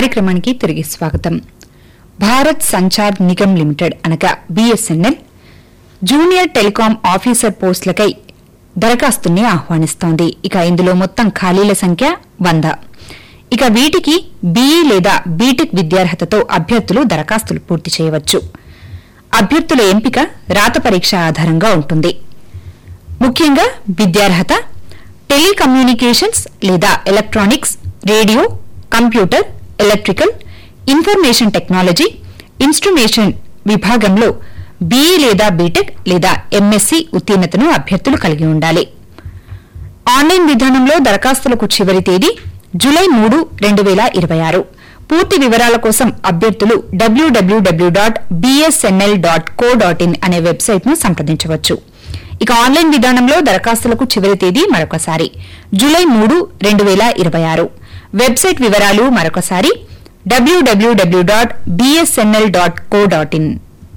కార్యక్రమానికి తిరిగి స్వాగతం భారత్ సంచార్ నిగమ్ లిమిటెడ్ అనగా బీఎస్ఎన్ఎల్ జూనియర్ టెలికాం ఆఫీసర్ పోస్టులకై దరఖాస్తుల్ని ఆహ్వానిస్తోంది ఇక ఇందులో మొత్తం ఖాళీల సంఖ్య వంద ఇక వీటికి బీఈ లేదా బీటెక్ విద్యార్హతతో అభ్యర్థులు దరఖాస్తులు పూర్తి చేయవచ్చు అభ్యర్థుల ఎంపిక రాత పరీక్ష ఆధారంగా ఉంటుంది ముఖ్యంగా విద్యార్హత టెలికమ్యూనికేషన్స్ లేదా electronics radio computer electrical information technology instrumentation విభాగంలో బీఈ లేదా బీటెక్ లేదా ఎంఎస్సీ ఉత్తీర్ణతను అభ్యర్థులు కలిగి ఉండాలి ఆన్లైన్ విధానంలో దరఖాస్తులకు చివరి తేదీ జులై మూడు రెండు వేల ఇరవై ఆరు పూర్తి వివరాల కోసం అభ్యర్థులు WWW dot BSNL dot co dot in అనే వెబ్సైట్ ను సంప్రదించవచ్చు ఇక ఆన్లైన్ విధానంలో దరఖాస్తులకు చివరి తేదీ మరొకసారి జులై మూడు రెండు వేల ఇరవై ఆరు వెబ్సైట్ వివరాలు మరొకసారి WWW dot BSNL dot co dot in